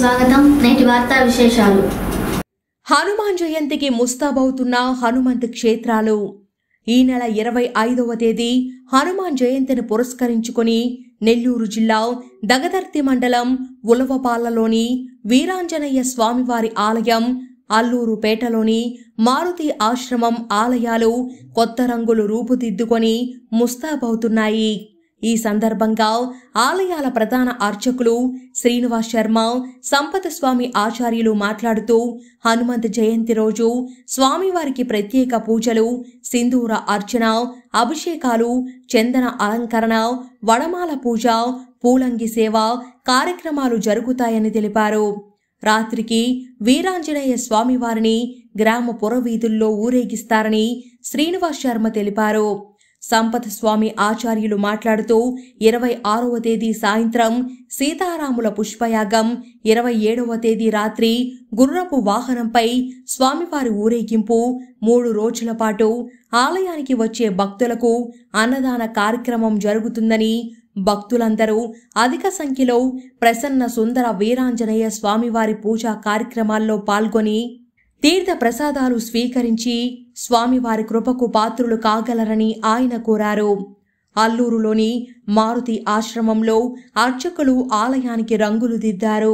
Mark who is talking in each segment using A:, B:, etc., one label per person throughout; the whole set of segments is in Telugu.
A: స్వాగతం నేటి వార్తా విశేషాలు
B: హనుమాన్ జయంతికి ముస్తాబవుతున్న హనుమంత్ క్షేత్రాలు ఈ నెల ఇరవై ఐదవ తేదీ హనుమాన్ జయంతిని పురస్కరించుకొని నెల్లూరు జిల్లా దగదర్తి మండలం ఉలవపాలలోని వీరాంజనేయ స్వామివారి ఆలయం అల్లూరుపేటలోని మారుతి ఆశ్రమం ఆలయాలు కొత్త రంగులు రూపుదిద్దుకొని ముస్తాబవుతున్నాయి ఈ సందర్భంగా ఆలయాల ప్రధాన అర్చకులు శ్రీనివాస్ శర్మ సంపత స్వామి ఆచార్యులు మాట్లాడుతూ హనుమంత్ జయంతి రోజు స్వామివారికి ప్రత్యేక పూజలు సింధూర అర్చన అభిషేకాలు చందన అలంకరణ వడమాల పూజ పూలంగి సేవ కార్యక్రమాలు జరుగుతాయని తెలిపారు రాత్రికి వీరాంజనేయ స్వామివారిని గ్రామ పురవీధుల్లో ఊరేగిస్తారని శ్రీనివాస్ శర్మ తెలిపారు సంపత్ స్వామి ఆచార్యులు మాట్లాడుతూ ఇరవై ఆరవ తేదీ సాయంత్రం సీతారాముల పుష్పయాగం ఇరవై ఏడవ తేదీ రాత్రి గుర్రపు వాహనంపై స్వామివారి ఊరేగింపు మూడు రోజుల పాటు ఆలయానికి వచ్చే భక్తులకు అన్నదాన కార్యక్రమం జరుగుతుందని భక్తులందరూ అధిక సంఖ్యలో ప్రసన్న సుందర వీరాంజనేయ స్వామివారి పూజా కార్యక్రమాల్లో పాల్గొని తీర్థ ప్రసాదాలు స్వీకరించి స్వామివారి కృపకు పాత్రులు కాగలరని ఆయన కోరారు అల్లూరులోని మారుతి ఆశ్రమంలో అర్చకులు ఆలయానికి రంగులు దిద్దారు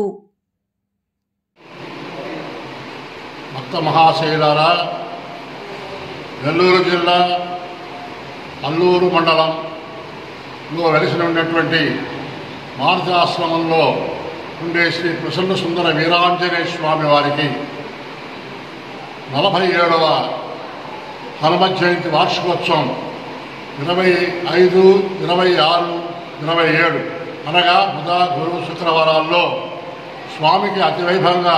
C: భక్త మహాశైలారా నెల్లూరు జిల్లా అల్లూరు మండలంలో వెలిసి ఉన్నటువంటి మారుతి ఆశ్రమంలో ఉండే శ్రీ ప్రసన్న సుందర వీరాంజనేయ స్వామి వారికి నలభై ఏడవ హనుమత్ జయంతి వార్షికోత్సవం ఇరవై ఐదు ఇరవై ఆరు ఇరవై ఏడు అనగా బుధ గురు శుక్రవారాల్లో స్వామికి అతి వైభవంగా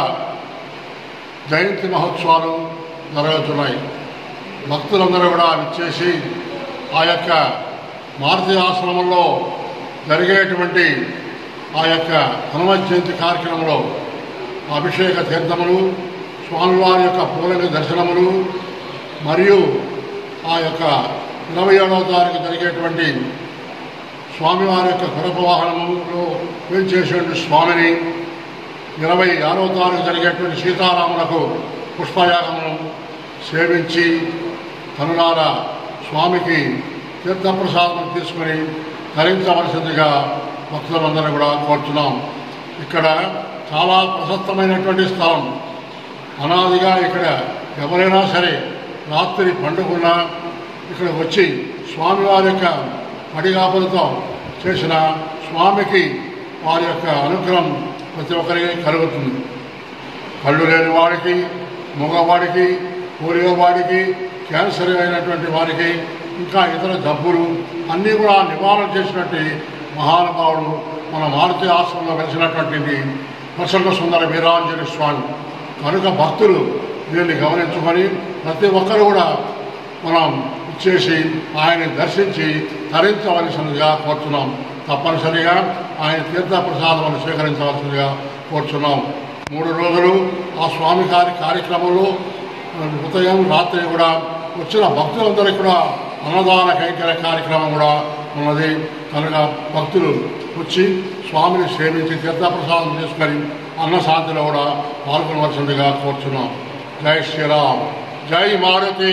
C: జయంతి మహోత్సవాలు జరుగుతున్నాయి భక్తులందరూ కూడా విచ్చేసి ఆ యొక్క మారుతి ఆశ్రమంలో జరిగేటువంటి ఆ యొక్క హనుమత్ జయంతి కార్యక్రమంలో అభిషేక తీర్థములు స్వామివారి యొక్క పూలని దర్శనములు మరియు ఆ యొక్క ఇరవై ఏడవ తారీఖు జరిగేటువంటి స్వామివారి యొక్క గొడప వాహనములో వేంచేసేటువంటి స్వామిని ఇరవై ఆరవ తారీఖు జరిగేటువంటి సీతారాములకు పుష్పయాగమును సేవించి కనులార స్వామికి తీర్థప్రసాదం తీసుకుని ధరించవలసిందిగా భక్తులందరూ కూడా కోరుతున్నాం ఇక్కడ చాలా ప్రశస్తమైనటువంటి స్థలం అనాదిగా ఇక్కడ ఎవరైనా సరే రాత్రి పండుకున్న ఇక్కడ వచ్చి స్వామివారి యొక్క పడిగాపులతో చేసిన స్వామికి వారి యొక్క అనుగ్రహం ప్రతి ఒక్కరికి కలుగుతుంది కళ్ళు లేని వాడికి మగవాడికి పోలియో వాడికి క్యాన్సర్ అయినటువంటి వారికి ఇంకా ఇతర జబ్బులు అన్నీ కూడా నివారణ చేసినటువంటి మహానుభావుడు మన మారుతి ఆశ్రమంలో వెలిసినటువంటి ప్రసన్న సుందర వీరాంజలి స్వామి కనుక భక్తులు దీన్ని గమనించుకొని ప్రతి ఒక్కరు కూడా మనం ఇచ్చేసి ఆయన్ని దర్శించి తరించవలసిందిగా కోరుతున్నాం తప్పనిసరిగా ఆయన తీర్థ ప్రసాదములు స్వీకరించవలసిందిగా కోరుతున్నాం మూడు రోజులు ఆ స్వామి గారి కార్యక్రమంలో ఉదయం రాత్రి కూడా వచ్చిన భక్తులందరికీ కూడా అన్నదాన కైంకర్య కార్యక్రమం కూడా ఉన్నది కనుక భక్తులు వచ్చి స్వామిని సేవించి తీర్థప్రసాదం చేసుకొని అన్నశాంతిలో కూడా పాల్గొనవలసిందిగా కోరుచున్నాం జై శ్రీరామ్ జై మారుతి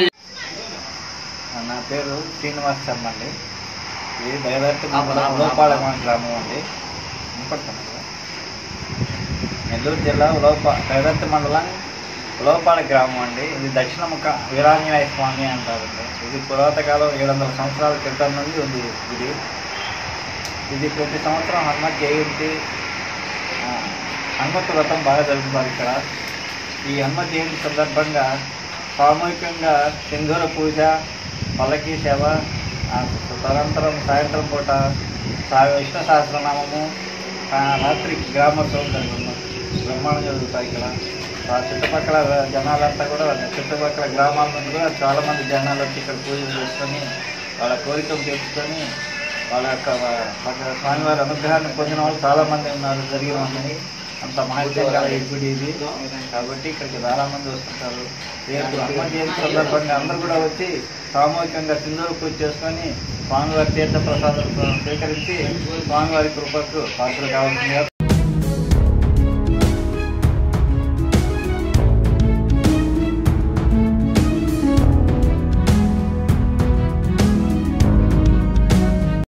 D: నా పేరు శ్రీనివాస్ శర్మ అండి ఇది దయదర్తి మండలం ఉలవపాలెం గ్రామం అండి వినపడుతుంది కదా నెల్లూరు జిల్లా ఉలవపా దయదర్తి మండలం ఉలవపాడ గ్రామం అండి ఇది దక్షిణ ముఖ వీరాంజనేయ స్వామి అంటారండి ఇది పురాత కాలం ఏడు వందల సంవత్సరాల క్రితం నుండి ఉంది ఇది ఇది ప్రతి సంవత్సరం హనుమత్ జయంతి ఆ, హనుమత్ వ్రతం బాగా జరుగుతుంది ఇక్కడ ఈ హనుమత్ జయంతి సందర్భంగా సామూహికంగా సింధూర పూజ పల్లకీ సేవ ఆ, తదనంతరం సాయంత్రం పూట సా విష్ణు సహస్రనామము ఆ, రాత్రి గ్రామోత్సవం జరుగుతుంది బ్రహ్మాండం జరుగుతాయి ఇక్కడ ఆ చుట్టుపక్కల జనాలంతా కూడా చుట్టుపక్కల గ్రామాల నుండి కూడా చాలామంది జనాలు వచ్చి ఇక్కడ పూజలు చేసుకొని వాళ్ళ కోరికలు తెచ్చుకొని వాళ్ళ యొక్క వాళ్ళ స్వామివారి అనుగ్రహాన్ని పొందిన వాళ్ళు చాలామంది ఉన్నారు జరిగిన వాళ్ళని అంత మహత్యం గల ఈ గుడి ఇది కాబట్టి ఇక్కడికి చాలా మంది వస్తుంటారు రేపు హనుమ జయంతి సందర్భంగా అందరూ కూడా వచ్చి సామూహికంగా సింధూరు పూజ చేసుకొని స్వామివారి తీర్థ ప్రసాదాలు స్వీకరించి స్వామివారి కృపకు పాత్రలు కావాల్సిందిగా